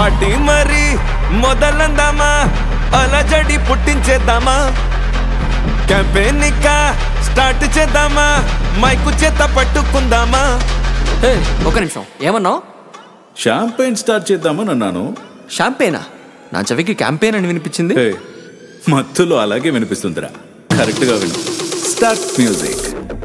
party మరి మొదలందామా అలజడి పుట్టించేద్దామా క్యాంపెయిన్ ఇంకా స్టార్ట్ చేద్దామా మైకు చేత పట్టుకుందామా ఏ ఒక నిమిషం ఏమన్నావు షాంపైన్ స్టార్ట్ చేద్దామని అన్నాను షాంపేనా నా చెవికి క్యాంపెయిన్ అని వినిపించింది ఏ మత్తులో అలాగే వినిపిస్తుందిరా కరెక్ట్గా విను స్టార్ట్ మ్యూజిక్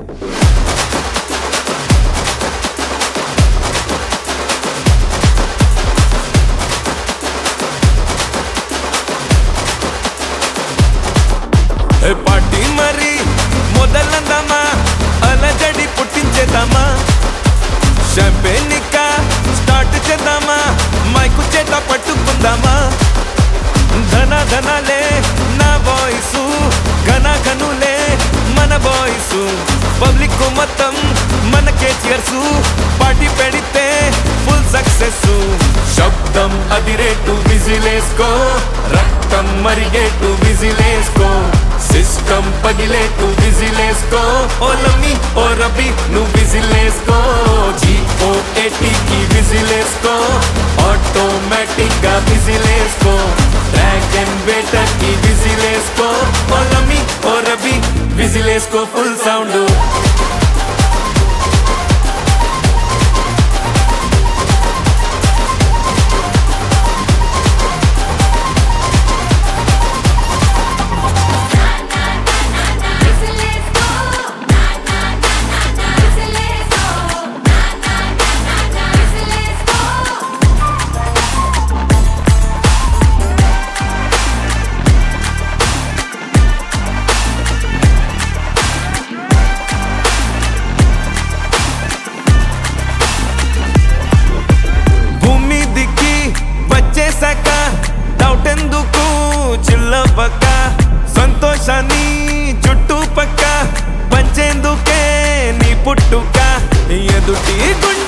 ఏ పార్టీ మరి మొదలందామా అలజడి పుట్టించేద్దామా షాంపెయిన్ ఇంకా స్టార్ట్ చేద్దామా మైకు చేత పట్టుకుందామా ధన ధనాలే నా వాయిస్ ఘన ఘనులే మన వాయిస్ పబ్లిక్ మొత్తం మనకే చియర్స్ పార్టీ పెడితే ఫుల్ సక్సెస్ శబ్దం అదిరేటు విజిలేసుకో రక్తం మరిగేటు విజిలేసుకో సిస్టమ్ పగిలేటు విజిలేసుకో ఓ లమ్మి ఓ రబి నువ్వు విజిలేసుకో జిఓ ఏటీకి విజిలేసుకో ఆటోమేటిక్ గా విజిలేసుకో డ్రాగన్ బేటర్ కి విజిలేసుకో ఓ లమ్మి ఓ రబి విజిలేసుకో ఫుల్ సౌండ్ భూమి దిక్కి వచ్చేసాక డౌట్ ఎందుకు చిల్లవక్క సంతోషాన్ని చుట్టుపక్క పంచేందుకే నీ పుట్టుక ఎదుటి గుండె